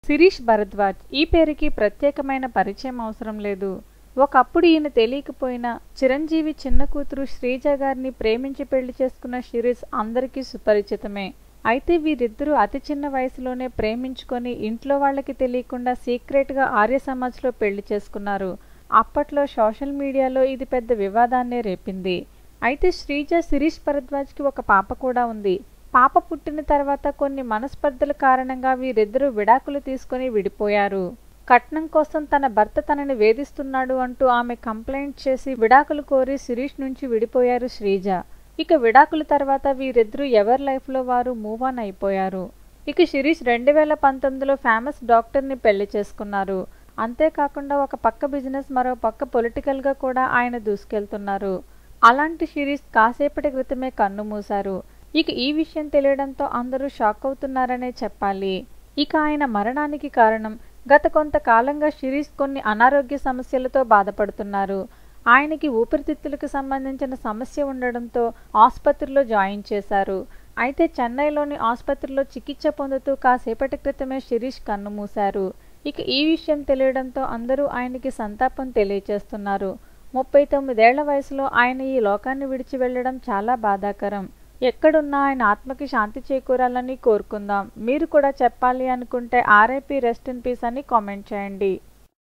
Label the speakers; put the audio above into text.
Speaker 1: శిరీష్ భరద్వాజ్ ఈ పేరుకి ప్రత్యేకమైన పరిచయం అవసరం లేదు ఒకప్పుడు ఈయన తెలియకపోయినా చిరంజీవి చిన్న కూతురు శ్రీజ గారిని ప్రేమించి పెళ్లి చేసుకున్న శిరీష్ అందరికీ సుపరిచితమే అయితే వీరిద్దరూ అతి చిన్న వయసులోనే ప్రేమించుకొని ఇంట్లో వాళ్ళకి తెలియకుండా సీక్రెట్గా ఆర్య సమాజ్లో పెళ్లి చేసుకున్నారు అప్పట్లో సోషల్ మీడియాలో ఇది పెద్ద వివాదాన్నే రేపింది అయితే శ్రీజ శిరీష్ భరద్వాజ్కి ఒక పాప కూడా ఉంది పాప పుట్టిన తర్వాత కొన్ని మనస్పర్ధల కారణంగా వీరిద్దరూ విడాకులు తీసుకుని విడిపోయారు కట్నం కోసం తన భర్త తనని వేధిస్తున్నాడు అంటూ ఆమె కంప్లైంట్ చేసి విడాకులు కోరి శిరీష్ నుంచి విడిపోయారు శ్రీజ ఇక విడాకుల తర్వాత వీరిద్దరూ ఎవరి లైఫ్లో వారు మూవ్ ఆన్ అయిపోయారు ఇక శిరీష్ రెండు వేల పంతొమ్మిదిలో ఫేమస్ డాక్టర్ని పెళ్లి చేసుకున్నారు అంతేకాకుండా ఒక పక్క బిజినెస్ మరో పక్క పొలిటికల్గా కూడా ఆయన దూసుకెళ్తున్నారు అలాంటి శిరీష్ కాసేపటి క్రితమే కన్ను మూశారు ఇక ఈ విషయం తెలియడంతో అందరూ షాక్ అవుతున్నారనే చెప్పాలి ఇక ఆయన మరణానికి కారణం గత కొంతకాలంగా శిరీష్ కొన్ని అనారోగ్య సమస్యలతో బాధపడుతున్నారు ఆయనకి ఊపిరితిత్తులకు సంబంధించిన సమస్య ఉండడంతో ఆసుపత్రిలో జాయిన్ చేశారు అయితే చెన్నైలోని ఆసుపత్రిలో చికిత్స పొందుతూ కాసేపటి క్రితమే శిరీష్ కన్నుమూశారు ఇక ఈ విషయం తెలియడంతో అందరూ ఆయనకి సంతాపం తెలియచేస్తున్నారు ముప్పై తొమ్మిదేళ్ల వయసులో ఆయన ఈ లోకాన్ని విడిచి వెళ్లడం చాలా బాధాకరం ఎక్కడున్నా ఆయన ఆత్మకి శాంతి చేకూరాలని కోరుకుందాం మీరు కూడా చెప్పాలి అనుకుంటే ఆర్ఐపి రెస్ట్ ఇన్ పీస్ అని కామెంట్ చేయండి